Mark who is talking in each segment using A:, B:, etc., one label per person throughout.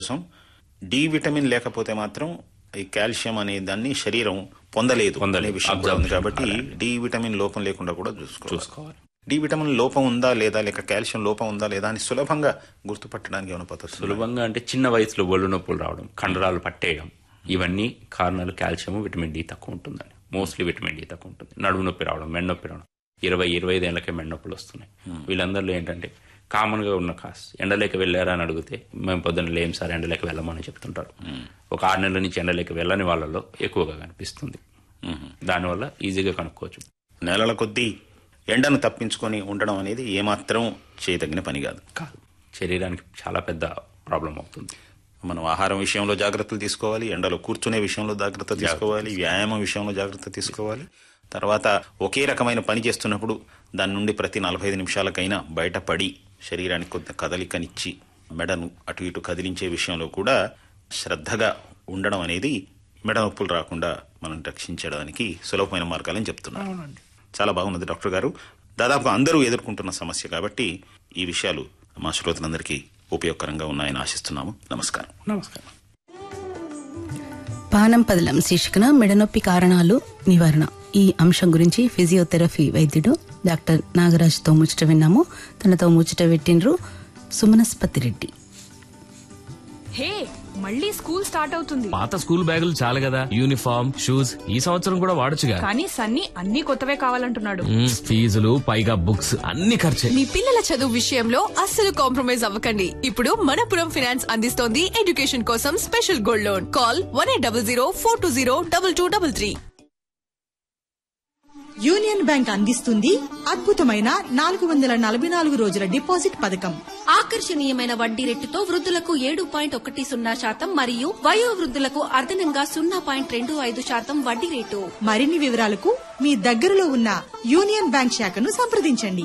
A: కోసం D vitamin లేకపోతే మాత్రం ఈ కాల్షియం అనే దాన్ని శరీరం పొందలేదు
B: పొందలేదు.
A: అనే విషయం కూడా ఉంది
B: Absorption
A: కాబట్టి
B: కాలేదు.
A: డి విటమిన్ లోపం లేకుండా కూడా చూసుకోవాలి
B: చూసుకోవాలి
A: డి విటమిన్ లోపం ఉందా లేదా లేక కాల్షియం లోపం ఉందా లేదా అని సులభంగా గుర్తుపట్టడానికి ఏమైనా పద్ధతులు ఉన్నాయా?
B: సులభంగా అంటే చిన్న వయసులో ఒళ్ళు నొప్పులు రావడం కండరాలు పట్టేయడం ఇవన్నీ కారణాలు కాల్షియం విటమిన్ డి తక్కువ ఉంటుందండి మోస్ట్లీ విటమిన్ డి తక్కువ ఉంటుంది నడుము నొప్పి రావడం మెడ నొప్పి రావడం ఇరవై ఇరవై ఐదు ఏళ్ళకే మెడ నొప్పులు వస్తున్నాయి వీళ్ళందరిలో ఏంటంటే కామన్ గా ఉన్న కాస్ ఎండలేక వెళ్ళారా అని అడిగితే మేము పొద్దున్న లేం సార్ ఎండలేక వెళ్ళమని చెప్తుంటారు ఒక ఆరు నెలల నుంచి ఎండలేక వెళ్ళని వాళ్ళలో ఎక్కువగా కనిపిస్తుంది దానివల్ల ఈజీగా కనుక్కోవచ్చు
A: నెలల కొద్దీ ఎండను తప్పించుకొని ఉండడం అనేది ఏమాత్రం చేయదగిన పని కాదు
B: కాదు శరీరానికి చాలా పెద్ద ప్రాబ్లం అవుతుంది
A: మనం ఆహారం విషయంలో జాగ్రత్తలు తీసుకోవాలి ఎండలో కూర్చునే విషయంలో జాగ్రత్త తీసుకోవాలి వ్యాయామం విషయంలో జాగ్రత్త తీసుకోవాలి తర్వాత ఒకే రకమైన పని చేస్తున్నప్పుడు దాని నుండి ప్రతి నలభై ఐదు నిమిషాలకైనా బయటపడి శరీరానికి కొంత కదలికనిచ్చి మెడను అటు ఇటు కదిలించే విషయంలో కూడా శ్రద్ధగా ఉండడం అనేది మెడ నొప్పులు రాకుండా మనం రక్షించడానికి సులభమైన మార్గాలని చెప్తున్నాను చాలా బాగున్నది డాక్టర్ గారు దాదాపుగా అందరూ ఎదుర్కొంటున్న సమస్య కాబట్టి ఈ విషయాలు మా శ్రోతలందరికీ ఉపయోగకరంగా ఉన్నాయని ఆశిస్తున్నాము నమస్కారం
B: నమస్కారం
C: పానం పదలం శీర్షికన మెడనొప్పి కారణాలు నివారణ ఈ అంశం గురించి ఫిజియోథెరపీ వైద్యుడు డాక్టర్ నాగరాజ్తో ముచ్చట విన్నాము తనతో ముచ్చట పెట్టినరు సుమనస్పతి రెడ్డి
D: హే మళ్ళీ స్కూల్ స్టార్ట్ అవుతుంది
E: పాత స్కూల్ బ్యాగులు చాలు కదా యూనిఫామ్ షూస్ ఈ సంవత్సరం కూడా వాడొచ్చుగా
D: కానీ సన్నీ అన్ని కొత్తవే కావాలంటున్నాడు
E: మ్మ్, ఫీజులు పైగా బుక్స్ అన్ని ఖర్చే
F: మీ పిల్లల చదువు విషయంలో అస్సలు కాంప్రమైజ్ అవ్వకండి ఇప్పుడు మనపురం ఫినాన్స్ అందిస్తోంది ఎడ్యుకేషన్ కోసం special gold loan call one eight double zero four two zero double two double three
G: union bank అందిస్తుంది అద్భుతమైన నాలుగు వందల నలభై నాలుగు రోజుల డిపాజిట్ పథకం
H: ఆకర్షణీయమైన వడ్డీ రేటుతో వృద్ధులకు ఏడు పాయింట్ ఒకటి సున్నా శాతం మరియు వయో వృద్ధులకు అదనంగా సున్నా పాయింట్ రెండు ఐదు శాతం వడ్డీ రేటు
G: మరిన్ని వివరాలకు మీ దగ్గరలో ఉన్న యూనియన్ బ్యాంక్ శాఖను సంప్రదించండి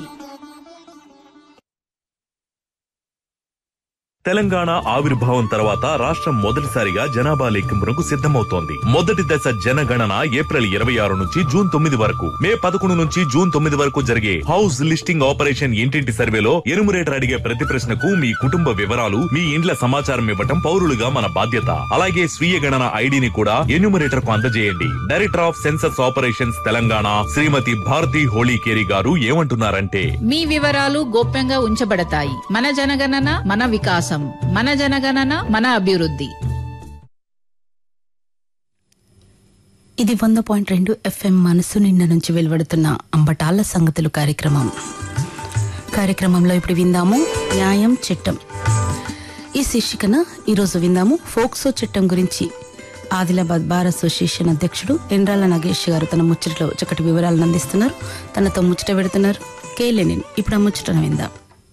I: తెలంగాణ ఆవిర్భావం తర్వాత రాష్ట్రం మొదటిసారిగా జనాభా లెక్కింపునకు సిద్ధమవుతోంది మొదటి దశ జనగణన ఏప్రిల్ ఇరవై ఆరు నుంచి జూన్ తొమ్మిది వరకు మే పదకొండు నుంచి జూన్ తొమ్మిది వరకు జరిగే హౌస్ లిస్టింగ్ ఆపరేషన్ ఇంటింటి సర్వేలో ఎనుమరేటర్ అడిగే ప్రతి ప్రశ్నకు మీ కుటుంబ వివరాలు మీ ఇండ్ల సమాచారం ఇవ్వటం పౌరులుగా మన బాధ్యత అలాగే స్వీయ గణన ఐడిని కూడా ఎన్యూమరేటర్ కు అందజేయండి director of census operations Telangana Shrimati Bharati Holikeri garu ఏమంటున్నారంటే
J: మీ వివరాలు గోప్యంగా ఉంచబడతాయి మన జనగణన మన వికాసం మన జనగణన మన అభివృద్ధి
C: ఇది వంద పాయింట్ రెండు ఎఫ్ఎం మనసు నిన్న నుంచి వెలువడుతున్న అంబటాల సంగతులు కార్యక్రమం కార్యక్రమంలో ఇప్పుడు విందాము న్యాయం చట్టం ఈ శీర్షికన ఈరోజు విందాము ఫోక్సో చట్టం గురించి ఆదిలాబాద్ బార్ అసోసియేషన్ అధ్యక్షుడు ఎండ్రాల నాగేష్ గారు తన ముచ్చటలో చక్కటి వివరాలను అందిస్తున్నారు తనతో ముచ్చట పెడుతున్నారు కే లెనిన్ ఇప్పుడు ఆ ముచ్చటను విందాం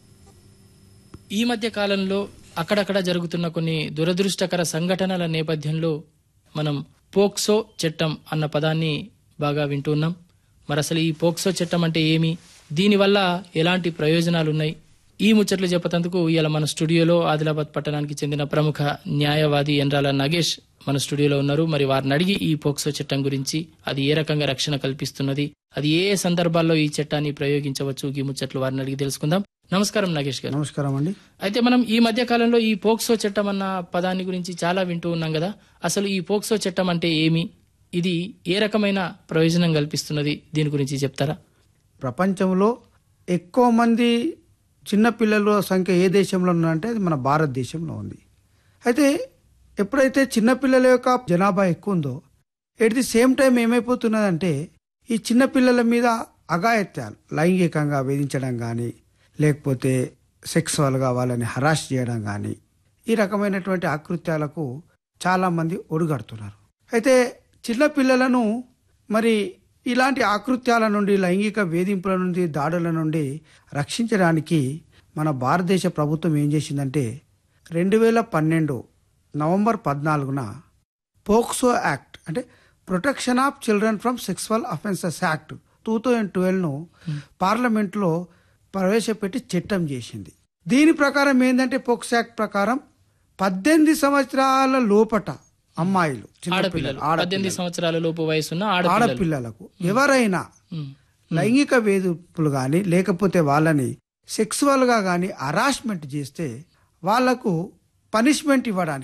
K: ఈ మధ్య కాలంలో అక్కడక్కడ జరుగుతున్న కొన్ని దురదృష్టకర సంఘటనల నేపథ్యంలో మనం పోక్సో చట్టం అన్న పదాన్ని బాగా వింటున్నాం మరి అసలు ఈ పోక్సో చట్టం అంటే ఏమి దీనివల్ల ఎలాంటి ప్రయోజనాలు ఉన్నాయి ఈ ముచ్చట్లు చెప్పేందుకు ఇవాళ మన స్టూడియోలో ఆదిలాబాద్ పట్టణానికి చెందిన ప్రముఖ న్యాయవాది ఎన్రాల నగేష్ మన స్టూడియోలో ఉన్నారు మరి వారిని అడిగి ఈ పోక్సో చట్టం గురించి అది ఏ రకంగా రక్షణ కల్పిస్తున్నది అది ఏ ఏ సందర్భాల్లో ఈ చట్టాన్ని ప్రయోగించవచ్చు ఈ ముచ్చట్లు వారిని అడిగి తెలుసుకుందాం నమస్కారం నాగేష్ గారు
L: నమస్కారం అండి
K: అయితే మనం ఈ మధ్య కాలంలో ఈ పోక్సో చట్టం అన్న పదాన్ని గురించి చాలా వింటూ ఉన్నాం కదా అసలు ఈ పోక్సో చట్టం అంటే ఏమి ఇది ఏ రకమైన ప్రయోజనం కల్పిస్తున్నది దీని గురించి చెప్తారా
L: ప్రపంచంలో ఎక్కువ మంది చిన్నపిల్లల సంఖ్య ఏ దేశంలో ఉందంటే అది మన భారతదేశంలో ఉంది అయితే ఎప్పుడైతే చిన్నపిల్లల యొక్క జనాభా ఎక్కువ ఉందో ఎట్ ది సేమ్ టైం ఏమైపోతున్నదంటే ఈ చిన్నపిల్లల మీద అఘాయత్యాలు లైంగికంగా వేధించడం కానీ లేకపోతే సెక్సువల్గా వాళ్ళని హరాస్ చేయడం కానీ ఈ రకమైనటువంటి ఆకృత్యాలకు చాలామంది ఒడిగడుతున్నారు అయితే చిన్నపిల్లలను మరి ఇలాంటి ఆకృత్యాల నుండి లైంగిక వేధింపుల నుండి దాడుల నుండి రక్షించడానికి మన భారతదేశ ప్రభుత్వం ఏం చేసిందంటే రెండు వేల పన్నెండు నవంబర్ పద్నాలుగున పోక్సో యాక్ట్ అంటే protection of children from sexual offences act two thousand ట్వెల్వ్ను పార్లమెంట్లో ప్రవేశపెట్టి చట్టం చేసింది దీని ప్రకారం ఏంటంటే పోక్సో యాక్ట్ ప్రకారం పద్దెనిమిది సంవత్సరాల లోపట అమ్మాయిలు
K: ఆడపిల్లలు
L: చిన్నపిల్లలు
K: పద్దెనిమిది సంవత్సరాల లోపు వయసున్న ఆడపిల్లలు
L: ఆడపిల్లలకు ఎవరైనా లైంగిక వేధింపులు కానీ లేకపోతే వాళ్ళని సెక్సువల్ గా కానీ హరాస్మెంట్ చేస్తే వాళ్లకు పనిష్మెంట్ ఇవ్వడానికి